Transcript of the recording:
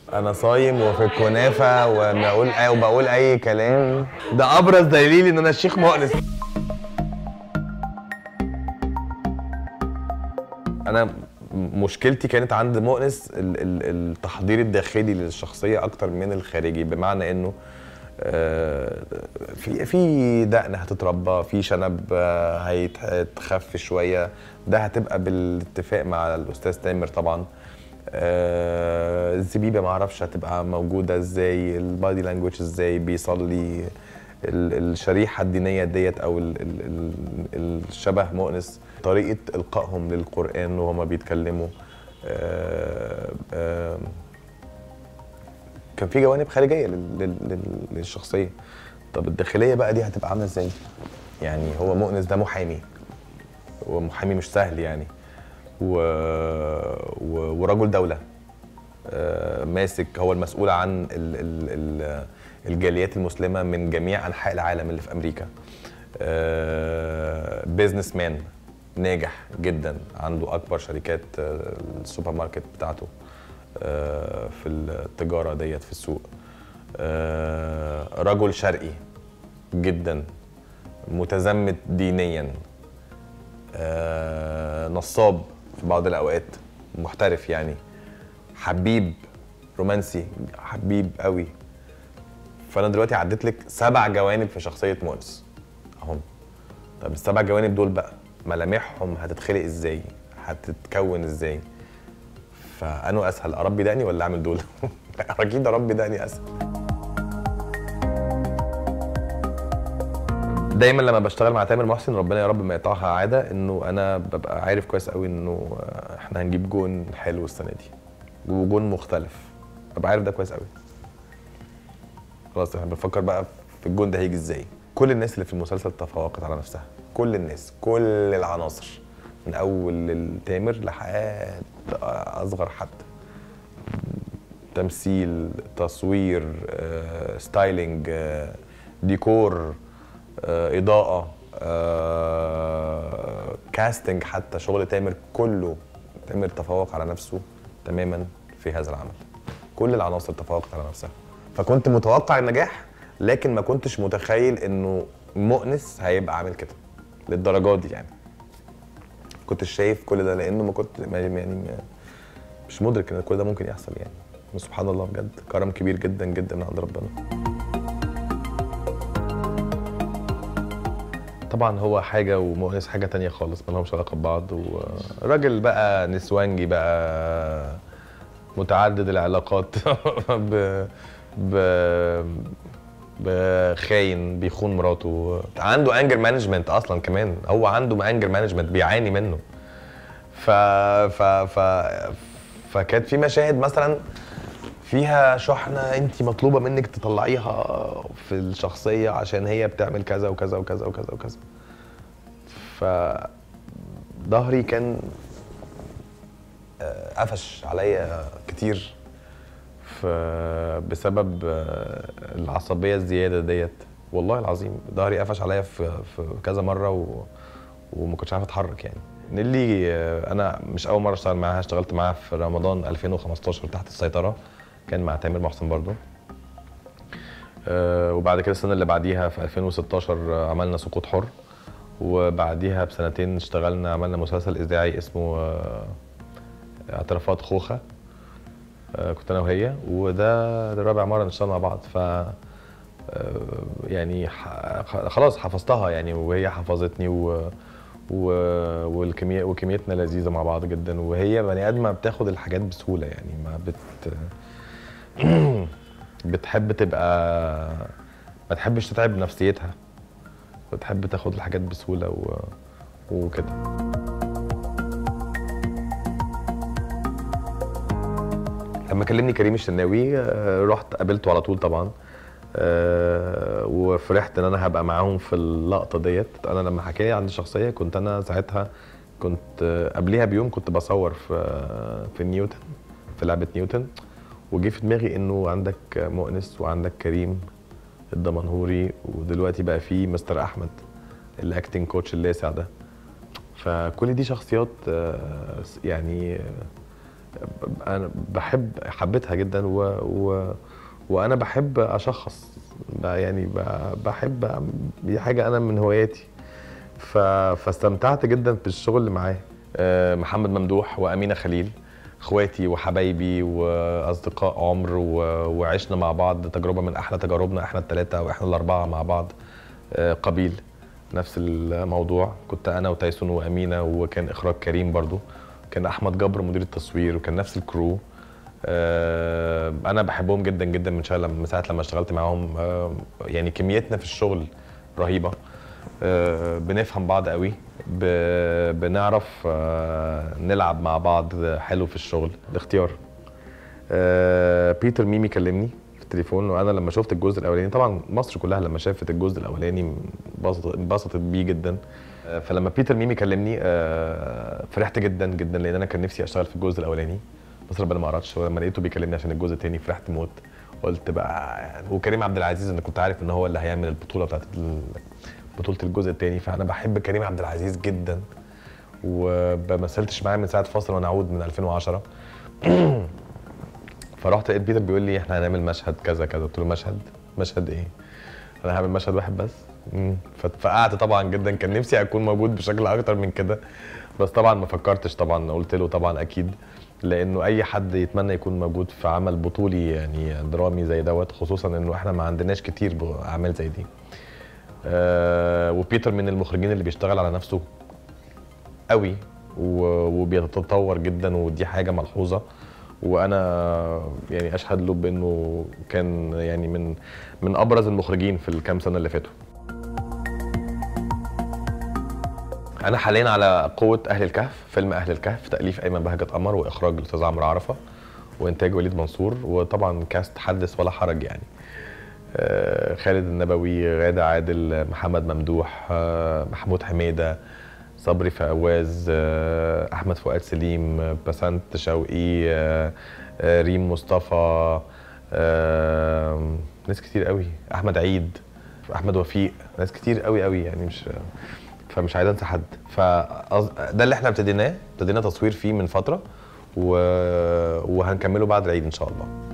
انا صايم وفي الكنافه وبقول أي وبقول اي كلام ده ابرز دليل ان انا الشيخ مؤنس انا مشكلتي كانت عند مؤنس ال- ال- التحضير الداخلي للشخصيه اكتر من الخارجي بمعنى انه آه، في في دقن هتتربى في شنب آه، هيت- هيتخف شويه ده هتبقى بالاتفاق مع الاستاذ تامر طبعا آه، الزبيبه ما اعرفش هتبقى موجوده ازاي البادي لانجوج ازاي بيصلي ال- الشريحه الدينيه ديت او ال- ال- ال- الشبه مؤنس طريقه القائهم للقران وهما بيتكلموا آه، آه، كان في جوانب خارجيه لل- لل- لل- للشخصيه طب الداخليه بقى دي هتبقى عامله ازاي يعني هو مؤنس ده محامي ومحامي مش سهل يعني و... و... ورجل دوله آه، ماسك هو المسؤول عن ال... ال... ال... الجاليات المسلمه من جميع انحاء العالم اللي في امريكا بيزنس مان ناجح جدا عنده اكبر شركات آه، السوبر ماركت بتاعته آه، في التجاره ديت في السوق آه، رجل شرقي جدا متزمت دينيا آه، نصاب في بعض الاوقات محترف يعني حبيب رومانسي حبيب قوي فانا دلوقتي عديت لك سبع جوانب في شخصيه مؤنس اهم طب السبع جوانب دول بقى ملامحهم هتتخلق ازاي هتتكون ازاي فانه اسهل اربي دقني ولا اعمل دول اكيد اربي دقني اسهل دايما لما بشتغل مع تامر محسن ربنا يا رب ما يقطعها عاده انه انا ببقى عارف كويس قوي انه آه، احنا هنجيب جون حلو السنه دي وجون مختلف ببقى عارف ده كويس قوي خلاص احنا بنفكر بقى في الجون ده هيجي ازاي كل الناس اللي في المسلسل تفوقت على نفسها كل الناس كل العناصر من اول التامر لحد اصغر حد تمثيل تصوير آه، ستايلينج آه، ديكور آه، اضاءه آه، كاستنج حتى شغل تامر كله تامر تفوق على نفسه تماما في هذا العمل كل العناصر تفوقت على نفسها فكنت متوقع النجاح لكن ما كنتش متخيل انه مؤنس هيبقى عامل كده للدرجات دي يعني كنتش شايف كل ده لانه ما كنت ما- يعني ما- مش مدرك ان كل ده ممكن يحصل يعني سبحان الله بجد كرم كبير جدا جدا من عند ربنا طبعا هو حاجة ومؤنس حاجة تانية خالص ما لهمش علاقة ببعض وراجل بقى نسوانجي بقى متعدد العلاقات ب ب بخاين بيخون مراته عنده انجر مانجمنت اصلا كمان هو عنده انجر مانجمنت بيعاني منه ف ف ف فكانت في مشاهد مثلا فيها شحنه انت مطلوبه منك تطلعيها في الشخصيه عشان هي بتعمل كذا وكذا وكذا وكذا وكذا ف ظهري كان آه، قفش عليا كتير ف بسبب آه، العصبيه الزياده ديت والله العظيم ظهري قفش عليا في في كذا مره و... وما كنتش عارف اتحرك يعني نيلي آه، انا مش اول مره اشتغل معاها اشتغلت معاها في رمضان 2015 تحت السيطره كان مع تامر محسن برضو آه، وبعد كده السنه اللي بعديها في 2016 آه، عملنا سقوط حر وبعديها بسنتين اشتغلنا عملنا مسلسل اذاعي اسمه آه، اعترافات خوخه آه، كنت انا وهي وده ده رابع مره نشتغل مع بعض ف آه، يعني ح- خلاص حفظتها يعني وهي حفظتني و و والكيمياء وكيميتنا لذيذه مع بعض جدا وهي بني ادمه بتاخد الحاجات بسهوله يعني ما بت بتحب تبقى ما تحبش تتعب نفسيتها بتحب تاخد الحاجات بسهوله و... وكده لما كلمني كريم الشناوي آه، رحت قابلته على طول طبعا آه، وفرحت ان انا هبقى معاهم في اللقطه ديت انا لما حكى لي عن الشخصيه كنت انا ساعتها كنت آه، قبليها بيوم كنت بصور في آه، في نيوتن في لعبه نيوتن وجه في دماغي انه عندك مؤنس وعندك كريم الدمنهوري ودلوقتي بقى في مستر احمد الاكتنج كوتش اللاسع ده فكل دي شخصيات آه، يعني آه، انا بحب حبيتها جدا و, و وانا بحب اشخص ب- يعني ب- بحب أعمل- دي حاجه انا من هواياتي ف... فاستمتعت جدا بالشغل اللي معاه آه، محمد ممدوح وامينه خليل اخواتي وحبايبي واصدقاء عمر و... وعشنا مع بعض تجربه من احلى تجاربنا احنا الثلاثه واحنا الاربعه مع بعض آه، قبيل نفس الموضوع كنت انا وتايسون وامينه وكان اخراج كريم برضو كان احمد جبر مدير التصوير وكان نفس الكرو آه، انا بحبهم جدا جدا من شا- من ساعه لما اشتغلت معاهم آه، يعني كميتنا في الشغل رهيبه آه، بنفهم بعض قوي ب- بنعرف آه، نلعب مع بعض حلو في الشغل الاختيار آه، بيتر ميمي كلمني في التليفون وانا لما شفت الجزء الاولاني طبعا مصر كلها لما شافت الجزء الاولاني انبسطت انبسطت بيه جدا آه، فلما بيتر ميمي كلمني آه، فرحت جدا جدا لان انا كان نفسي اشتغل في الجزء الاولاني بس ربنا ما ارادش ولما لقيته بيكلمني عشان الجزء الثاني فرحت موت قلت بقى يعني وكريم عبد العزيز انا كنت عارف ان هو اللي هيعمل البطوله بتاعت ال- بطوله الجزء الثاني فانا بحب كريم عبد العزيز جدا وما مثلتش معاه من ساعه فاصل ونعود من 2010 فرحت لقيت بيتر بيقول لي احنا هنعمل مشهد كذا كذا قلت له مشهد مشهد ايه انا هعمل مشهد واحد بس مم. فاتفقعت طبعا جدا كان نفسي اكون موجود بشكل اكتر من كده بس طبعا ما فكرتش طبعا قلت له طبعا اكيد لانه اي حد يتمنى يكون موجود في عمل بطولي يعني درامي زي دوت خصوصا انه احنا ما عندناش كتير باعمال زي دي آه وبيتر من المخرجين اللي بيشتغل على نفسه قوي و- وبيتطور جدا ودي حاجه ملحوظه وانا يعني اشهد له بانه كان يعني من من ابرز المخرجين في الكام سنه اللي فاتوا انا حاليا على قوه اهل الكهف فيلم اهل الكهف تاليف ايمن بهجت قمر واخراج الاستاذ عمرو عرفه وانتاج وليد منصور وطبعا كاست حدث ولا حرج يعني آه، خالد النبوي غادة عادل محمد ممدوح آه، محمود حميدة صبري فواز آه، أحمد فؤاد سليم آه، بسنت شوقي آه، آه، ريم مصطفى آه، ناس كتير قوي أحمد عيد أحمد وفيق ناس كتير قوي قوي يعني مش فمش عايز انسى حد فده اللي احنا ابتديناه ابتدينا تصوير فيه من فتره و... وهنكمله بعد العيد ان شاء الله